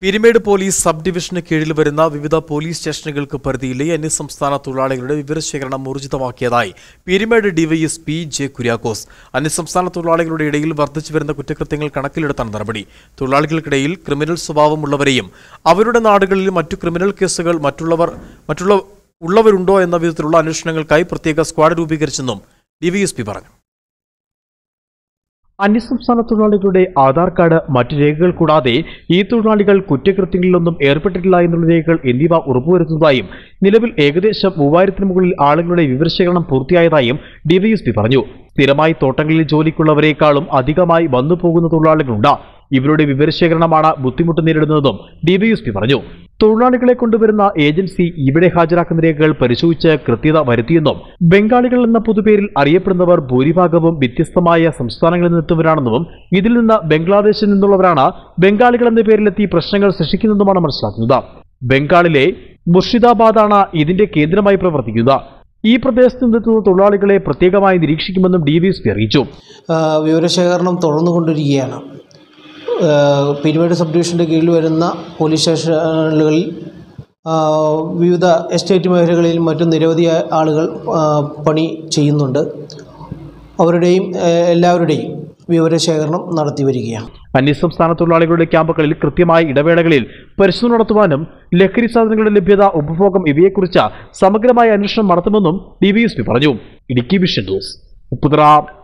പിരിമേട് police sub ഡിവിഷന് കീഴിൽ വരുന്ന വിവിധ പോലീസ് സ്റ്റേഷനുകൾക്ക് പരിധിയിലെ അന്യസംസ്ഥാന തൊഴിലാളികളുടെ വിവരശേഖരണം ഊർജിതമാക്കിയതായി പിരിമേട് ഡിവൈഎസ്പി ജെ കുര്യാക്കോസ് അന്യസംസ്ഥാന തൊഴിലാളികളുടെ ഇടയിൽ വർദ്ധിച്ചു വരുന്ന കുറ്റകൃത്യങ്ങൾ കണക്കിലെടുത്താണ് നടപടി തൊഴിലാളികൾക്കിടയിൽ ക്രിമിനൽ സ്വഭാവമുള്ളവരെയും അവരുടെ നാടുകളിൽ മറ്റു ക്രിമിനൽ കേസുകൾ മറ്റുള്ളവർ മറ്റുള്ള ഉള്ളവരുണ്ടോ എന്ന വിധത്തിലുള്ള അന്വേഷണങ്ങൾക്കായി പ്രത്യേക സ്ക്വാഡ് രൂപീകരിച്ചെന്നും ഡിവൈഎസ്പി പറഞ്ഞു അന്യസംസ്ഥാന തൊഴിലാളികളുടെ ആധാർ കാർഡ് മറ്റു രേഖകൾ കൂടാതെ ഈ തൊഴിലാളികൾ കുറ്റകൃത്യങ്ങളിലൊന്നും ഏർപ്പെട്ടിട്ടില്ല എന്നുള്ള രേഖകൾ എന്നിവ ഉറപ്പുവരുത്തുന്നതായും നിലവിൽ ഏകദേശം മൂവായിരത്തിന് മുകളിൽ ആളുകളുടെ വിവരശേഖരണം പൂർത്തിയായതായും ഡിവൈഎസ്പി പറഞ്ഞു സ്ഥിരമായി തോട്ടങ്ങളിൽ ജോലിക്കുള്ളവരെക്കാളും അധികമായി വന്നു പോകുന്ന തൊഴിലാളികളുണ്ട് ഇവരുടെ വിവരശേഖരണമാണ് ബുദ്ധിമുട്ട് നേരിടുന്നതെന്നും ഡിവൈഎസ്പി പറഞ്ഞു തൊഴിലാളികളെ കൊണ്ടുവരുന്ന ഏജൻസി ഇവിടെ ഹാജരാക്കുന്ന രേഖകൾ പരിശോധിച്ച് കൃത്യത വരുത്തിയെന്നും ബംഗാളികൾ എന്ന പൊതുപേരിൽ അറിയപ്പെടുന്നവർ ഭൂരിഭാഗവും വ്യത്യസ്തമായ സംസ്ഥാനങ്ങളിൽ നിന്നെത്തുന്നവരാണെന്നും ഇതിൽ നിന്ന് ബംഗ്ലാദേശിൽ നിന്നുള്ളവരാണ് ബംഗാളികൾ എന്ന പേരിലെത്തി പ്രശ്നങ്ങൾ സൃഷ്ടിക്കുന്നതുമാണ് മനസ്സിലാക്കുന്നത് ബംഗാളിലെ മുർഷിദാബാദാണ് ഇതിന്റെ കേന്ദ്രമായി പ്രവർത്തിക്കുന്നത് ഈ പ്രദേശത്ത് നിന്നെത്തുന്ന തൊഴിലാളികളെ പ്രത്യേകമായി നിരീക്ഷിക്കുമെന്നും ഡിവൈഎസ്പി അറിയിച്ചു ആ, വിവരശേഖരണം തുടർന്നുകൊണ്ടിരിക്കുകയാണ് ആ, പിരിമേട് സബ് ഡിവിഷൻ്റെ കീഴിൽ വരുന്ന പോലീസ് സ്റ്റേഷനുകളിൽ ആ, വിവിധ എസ്റ്റേറ്റ് മേഖലകളിൽ മറ്റും നിരവധി ആളുകൾ ആ, പണി ചെയ്യുന്നുണ്ട് അവരുടെയും ആ, എല്ലാവരുടെയും വിവരശേഖരണം നടത്തി വരികയാണ് അന്യസംസ്ഥാന തൊഴിലാളികളുടെ ക്യാമ്പുകളിൽ കൃത്യമായ ഇടവേളകളിൽ പരിശോധന നടത്തുവാനും ലഹരി സാധനങ്ങളുടെ ലഭ്യത ഉപഭോഗം ഇവയെക്കുറിച്ച് സമഗ്രമായ അന്വേഷണം നടത്തുമെന്നും ഡിവൈഎസ്പി പറഞ്ഞു ഇടുക്കി വിഷൻ ന്യൂസ് ഉപ്പുതറ